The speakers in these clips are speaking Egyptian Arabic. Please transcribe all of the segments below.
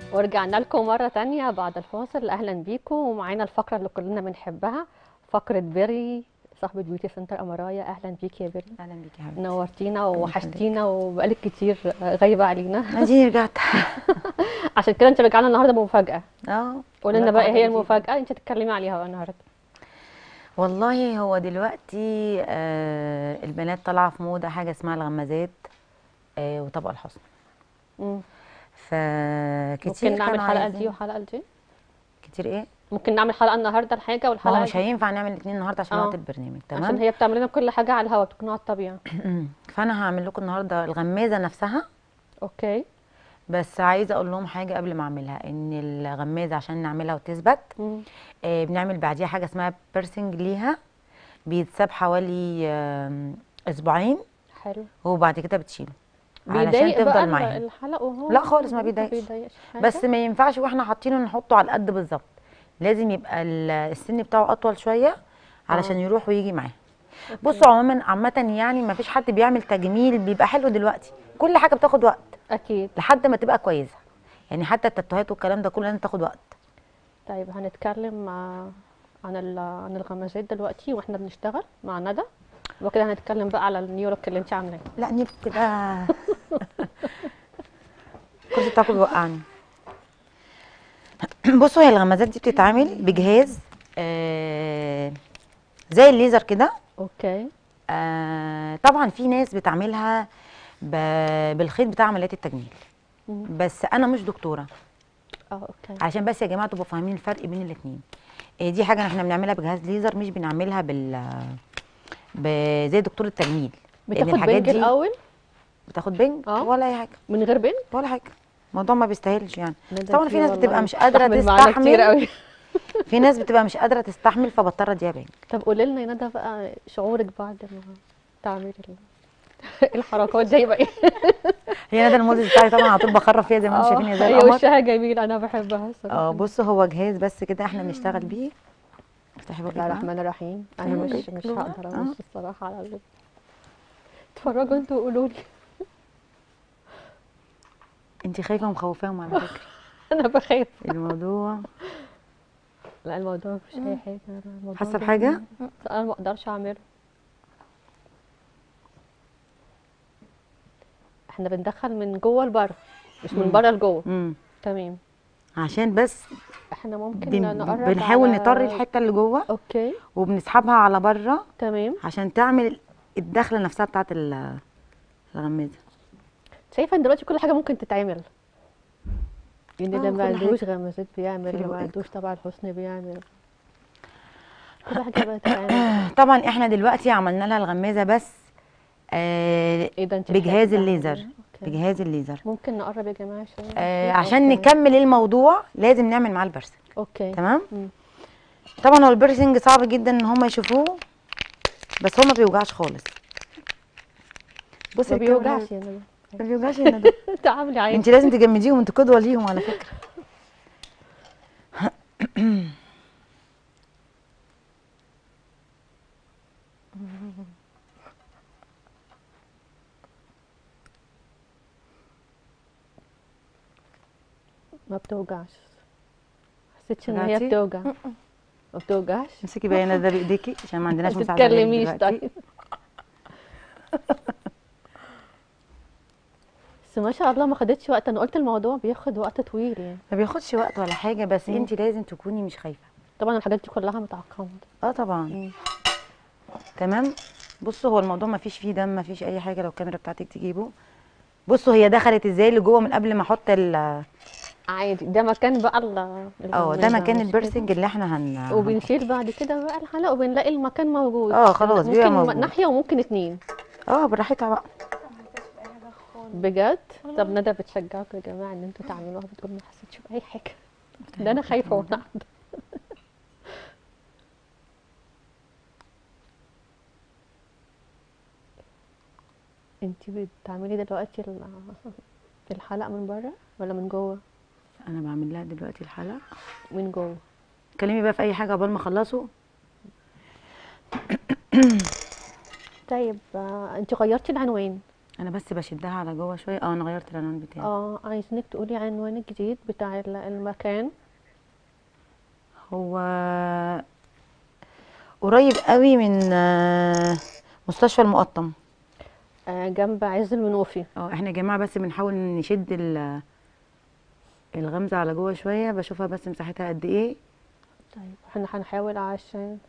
ورجعنا لكم مرة تانية بعد الفاصل أهلا بيكم ومعانا الفقرة اللي كلنا بنحبها فقرة بيري صاحبة بيوتي سنتر أمرايا أهلا بيكي يا بيري اهلا بيكي يا حبيبتي نورتينا ووحشتينا وبقالك كتير غايبة علينا اديني رجعت عشان كده انت رجعنا النهارده بمفاجأة اه قولي لنا لا، بقى إيه حاجة هي جديدة. المفاجأة انت تتكلمي عليها بقى النهارده والله هو دلوقتي آه البنات طالعه في موضه حاجه اسمها الغمازات آه وطبق الحسن مم. فكتير ممكن نعمل كانوا حلقة عايزين- دي وحلقة دي كتير ايه ممكن نعمل حلقة النهارده الحاجة ما هو والحلقة مش دي هينفع نعمل الاثنين النهارده عشان آه. وقت البرنامج عشان تمام هي بتعمل لنا كل حاجة على الهوا بتكون على الطبيعة فانا هعمل لكم النهارده الغمازه نفسها اوكي بس عايزه اقول لهم حاجه قبل ما اعملها ان الغمازه عشان نعملها وتثبت مم. آه بنعمل بعديها حاجه اسمها بيرسنج ليها بيتساب حوالي آه اسبوعين حلو وبعد كده بتشيله علشان بيضايق بقى تفضل ال- معاها الحلق وهو لا خالص ما بيضايقش. بيضايقش حاجة. بس ما ينفعش واحنا حاطينه نحطه على القد بالظبط لازم يبقى ال- السن بتاعه اطول شويه علشان آه. يروح ويجي معاه أوكي. بصوا عموما عامه يعني ما فيش حد بيعمل تجميل بيبقى حلو دلوقتي كل حاجه بتاخد وقت اكيد لحد ما تبقى كويسه يعني حتى التاتوهات والكلام ده كله لازم تاخد وقت طيب هنتكلم آه، عن ال- عن الغمازات دلوقتي واحنا بنشتغل مع ندى وكده هنتكلم بقى على النيو لوك اللي انت عاملاه لا نيب كده الكرسي بتاعكم بيوقعني بصوا هي الغمازات دي بتتعمل بجهاز آه زي الليزر كده اوكي آه طبعا في ناس بتعملها ب- بالخيط بتاع عمليات التجميل مم. بس انا مش دكتوره اه اوكي عشان بس يا جماعه تبقوا فاهمين الفرق بين الاثنين دي حاجه احنا بنعملها بجهاز ليزر مش بنعملها بال ب- زي دكتور التجميل لأن بتاخد بنج الاول بتاخد بنج آه. ولا اي حاجه من غير بنج ولا حاجه الموضوع ما بيستاهلش يعني ندى طبعا دي في ناس والله بتبقى مش قادره بتستحمل معانا كتير تستحمل قوي في ناس بتبقى مش قادره تستحمل فبضطر اديها بنج طب قولي لنا يا ندى بقى شعورك بعد ما تعملي ال- الحركات دي بقى ايه هي ندى الموديل بتاعي طبعا على طول بخرف فيها زي ما انتم شايفين هي زي هي القمر وشها جميل انا بحبها اه الصراحه بصوا هو جهاز بس كده احنا بنشتغل بيه افتحي بقى بسم الله الرحمن الرحيم انا أيوة مش كده مش جوه. هقدر آه. ابص الصراحه على ال- اتفرجوا انتوا وقولوا لي انت خايفه ومخوفاهم على فكره انا بخاف الموضوع لا الموضوع مفيش اي حاجه أنا الموضوع حاسه جميل. بحاجه انا ما اقدرش اعمله احنا بندخل من جوه لبره مش من مم. بره لجوه امم تمام عشان بس احنا ممكن بن- نقرب بنحاول على- نطري الحته اللي جوه اوكي وبنسحبها على بره تمام عشان تعمل الدخله نفسها بتاعت ال- الغمازه شايفه ان دلوقتي كل حاجه ممكن تتعمل يعني آه، اللي ما كل عندوش حاجة. غمازات بيعمل اللي ما رواقك. عندوش طبع الحسن بيعمل كل حاجه بقت تتعمل طبعا احنا دلوقتي عملنا لها الغمازه بس آه ايه ده انت بجهاز بتحبي الليزر تعمليها؟ أوكي. بجهاد الليزر ممكن نقرب يا جماعه شويه آه أوكي. عشان نكمل الموضوع لازم نعمل معاه البرسنج اوكي تمام مم. طبعا هو البرسنج صعب جدا ان هم يشوفوه بس هو ما بيوجعش خالص بصي ما بيوجعش يا ندى ما بيوجعش يا ندى تعاملي عادي انت لازم تجمديهم انت قدوه ليهم على فكره ما بتوجعش حسيتش ان هي وجعتي؟ بتوجع ما بتوجعش امسكي بقى يا ندى بايديكي عشان ما عندناش ما مساعده غيرك تتكلميش دلوقتي. طيب بس ما شاء الله ما خدتش وقت انا قلت الموضوع بياخد وقت طويل يعني ما بياخدش وقت ولا حاجه بس مم. انت لازم تكوني مش خايفه طبعا الحاجات دي كلها متعقمه اه طبعا تمام بصوا هو الموضوع ما فيش فيه دم ما فيش اي حاجه لو الكاميرا بتاعتك تجيبه بصوا هي دخلت ازاي لجوه من قبل ما احط ال عادي ده مكان بقى ال اه ده الغمازة، مكان مش البرسنج كده؟ اللي احنا هن وبنشيل بعد كده بقى الحلقه وبنلاقي المكان موجود اه، خلاص، بيبقى ممكن موجود. ناحيه وممكن اتنين اه براحتها بقى بجد طب ندى بتشجعكم يا جماعه ان انتوا تعملوها بتقول ما حسيتش باي حاجه ده انا خايفه وانا قاعده انت بتعملي دلوقتي ال- الحلقه من بره ولا من جوه انا بعمل لها دلوقتي الحلقه من جوه كلمي بقى في اي حاجه قبل ما اخلصوا طيب آه، انت غيرتي العنوان انا بس بشدها على جوه شويه اه انا غيرت العنوان بتاعي اه عايزينك تقولي عنوان الجديد بتاع ال- المكان هو قريب قوي من آه، مستشفى المقطم آه جنب عز المنوفي اه احنا يا جماعه بس بنحاول نشد ال- الغمزه على جوه شويه بشوفها بس مساحتها قد ايه طيب احنا هنحاول عشان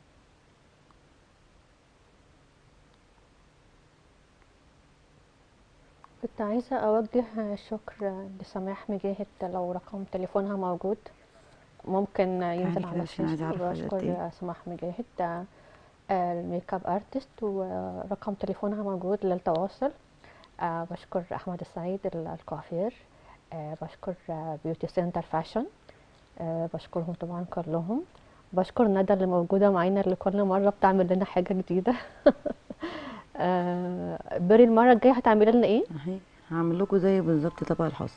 كنت عايزة أوجه شكر لسماح مجاهد لو رقم تليفونها موجود ممكن ينزل كده على عشان عايزة الشاشة أعرف قد بشكر إيه. سماح مجاهد آه، آه، الميك اب ارتست ورقم تليفونها موجود للتواصل آه، بشكر أحمد السعيد ال- الكوافير آه، بشكر آه، بيوتي سنتر فاشن آه، بشكرهم طبعا كلهم بشكر ندى اللي موجودة معانا اللي كل مرة بتعمل لنا حاجة جديدة آه، بري المرة الجاية هتعملي لنا ايه؟ اهي هعمل لكم زي بالظبط طبق الحصى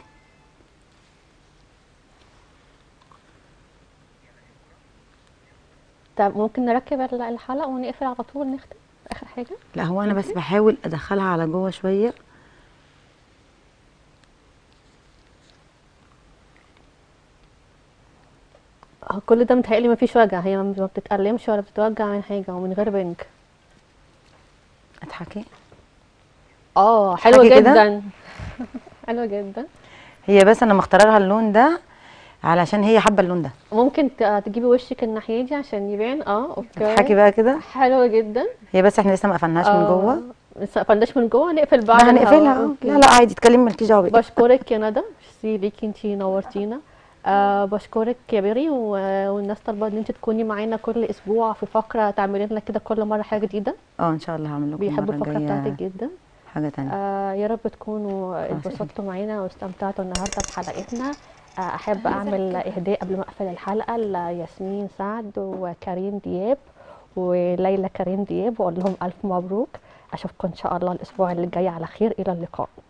طب ممكن نركب ال- الحلقة ونقفل على طول نختم آخر حاجة لا هو انا بس بحاول ادخلها على جوه شويه آه، كل ده متهيألي مفيش وجع هي ما ما بتتألمش ولا بتتوجع من حاجة ومن غير بنج اضحكي اه حلوة حاجة كده؟ جدا حلوة جدا هي بس انا مختاره لها اللون ده علشان هي حابه اللون ده ممكن ت- تجيبي وشك الناحية دي عشان يبان اه اوكي اضحكي بقى كده حلوة جدا هي بس احنا لسه ما قفلناش من آه، جوه لسه قفلناش من جوه نقفل بعد لا هنقفلها الهوا. اه أوكي. لا لا عادي اتكلمي مالكيش دعوه بيا. بشكرك يا ندى ميرسي ليكي انتي نورتينا آه بشكرك يا بيري و- والناس طالبه ان انت تكوني معانا كل اسبوع في فقره تعملي لنا كده كل مره حاجه جديده اه ان شاء الله هعمل لكم بيحبوا المره الفقره بتاعتك الجايه جدا حاجه تانية آه يا رب تكونوا خلاص. اتبسطتوا معانا واستمتعتوا النهارده بحلقتنا آه احب اعمل اهداء قبل ما اقفل الحلقه لياسمين سعد وكريم دياب وليلى كريم دياب واقول لهم الف مبروك اشوفكم ان شاء الله الاسبوع اللي جاي على خير الى اللقاء